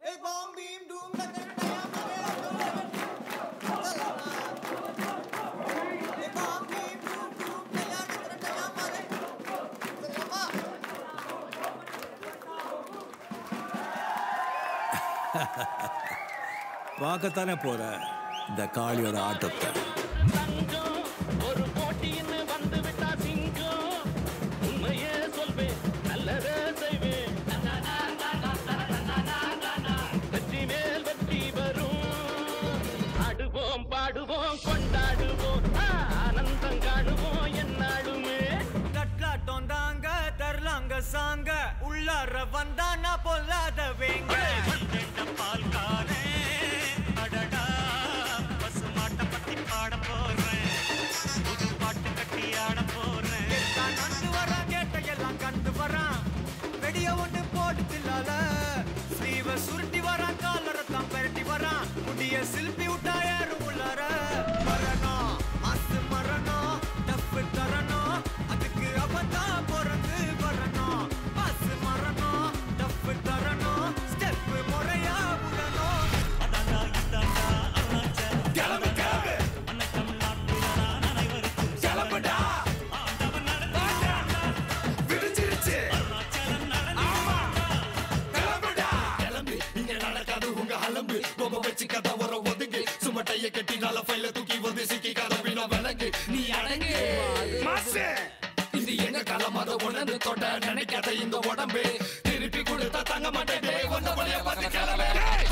பார்க்கத்தானே போற இந்த காளியோட ஆட்டத்தை தங்கம் ஒரு போட்டின்னு வந்து விட்டா சிங்கம் உண்மையே சொல்வேன் நல்லதே செய்வேன் வெற்றி மேல் வெற்றி வரும் ஆடுவோம் பாடுவோம் கொண்டாடுவோம் ஆ, ஆனந்தம் காணுவோம் என்னாலுமே தட்லாட்டம் தாங்க தரலாங்க சாங்க உள்ளார வந்தா நான் பொல்லாத வேங்க பால்காரே அடடா பசு மாட்டை பத்தி பாட போறேன் புது பாட்டு கட்டி ஆட போறேன் நண்டு வரான் கேட்ட எல்லாம் கண்டு வரான் வெடிய ஒண்ணு போட்டு தில்லால ஸ்லீவ சுருட்டி வரான் காலரை தான் பெரட்டி வரான் முடிய சில்பி விட்டா யாரும் உள்ளார மரணம் மாசு மரணம் டப்பு தரணும் அதுக்கு அவதான் பிறந்து வரணும் மாசு மரணம் டப்பு தரணும் ஸ்டெப் முறையா விடணும் அதாண்டா இதாண்டா அண்ணாச்சே கிளம்பு கிளம்பு அன்னை தமிழ்நாட்டுல நான் அனைவருக்கும் கிளம்புடா ஆண்டவன் நடந்தாண்டா விடுச்சிருச்சு அருணாச்சலம் நடந்தாண்டா கிளம்புடா கிளம்பி இங்க நடக்காது உங்க அலம்பு பொம்மை வச்சு கதை வர ஒதுங்கு சுமட்டைய கட்டி நல்ல ஃபைல தூக்கி வந்து சிக்கி கதவின விலங்கு நீ அடங்கு மாசு இது எங்க காலம் அதை உணர்ந்து தொட நினைக்காத இந்த உடம்பு திருப்பி கொடுத்தா தங்க மாட்டேன் வந்த வழிய பார்த்து கிளம்பு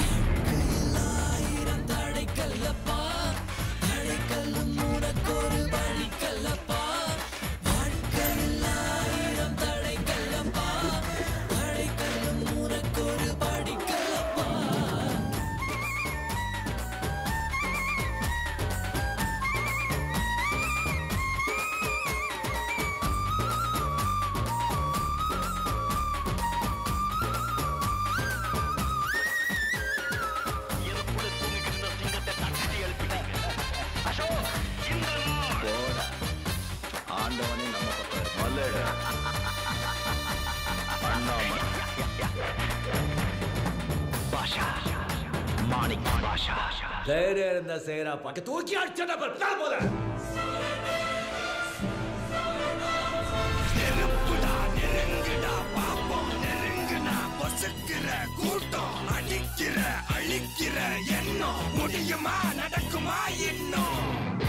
எனக்குள்ள தூங்கிட்டு இருந்த சிங்கத்தை தட்டி எழுப்பிட்டாங்க அசோக் இந்த நாள் ஆண்டவனே நம்ம பக்கம் மல்லடு அண்ணாமலை பாஷா மாணிக் பாஷா தைரியம் இருந்தா செய்யறா பாக்க தூக்கி அடிச்சா போல நெருப்புடா நெருங்குடா பாப்போம் நெருங்குனா பொசுக்கிற கூட்டம் அடிக்கிற அழிக்கிற எண்ணம் முடியுமா நடக்குமா இன்னும்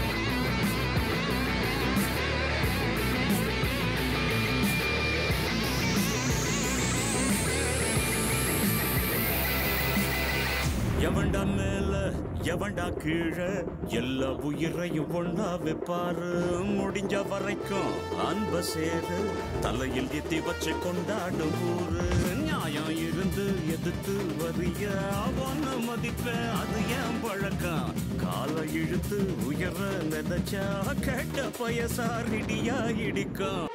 எவன்டா மேல எவன்டா கீழே எல்லா உயிரையும் ஒண்ணா வைப்பாரு முடிஞ்ச வரைக்கும் அன்ப சேரு தலையில் எத்தி வச்சு கொண்டாடும் ஊரு நியாயம் இருந்து எதிர்த்து வரிய அவன மதிப்ப அது ஏன் பழக்கம் காலை இழுத்து உயர நினைச்சா கேட்ட பயசாரிடியா இடிக்கும்